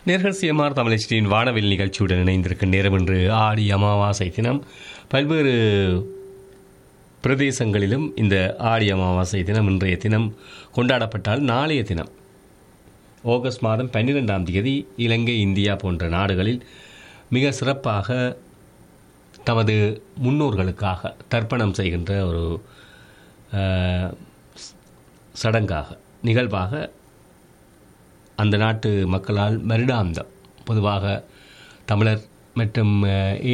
நேர்கள் சிஎம்ஆர் தமிழச்சியின் வானவில் நிகழ்ச்சியுடன் இணைந்திருக்கும் நேரம் இன்று ஆடி அமாவாசை தினம் பல்வேறு பிரதேசங்களிலும் இந்த ஆடி அமாவாசை தினம் இன்றைய தினம் கொண்டாடப்பட்டால் நாளைய தினம் ஆகஸ்ட் மாதம் பன்னிரெண்டாம் தேதி இலங்கை இந்தியா போன்ற நாடுகளில் மிக சிறப்பாக தமது முன்னோர்களுக்காக தர்ப்பணம் செய்கின்ற ஒரு அஹ், சடங்காக நிகழ்வாக அந்த நாட்டு மக்களால் மருடாந்தம் பொதுவாக தமிழர் மற்றும் அஹ்,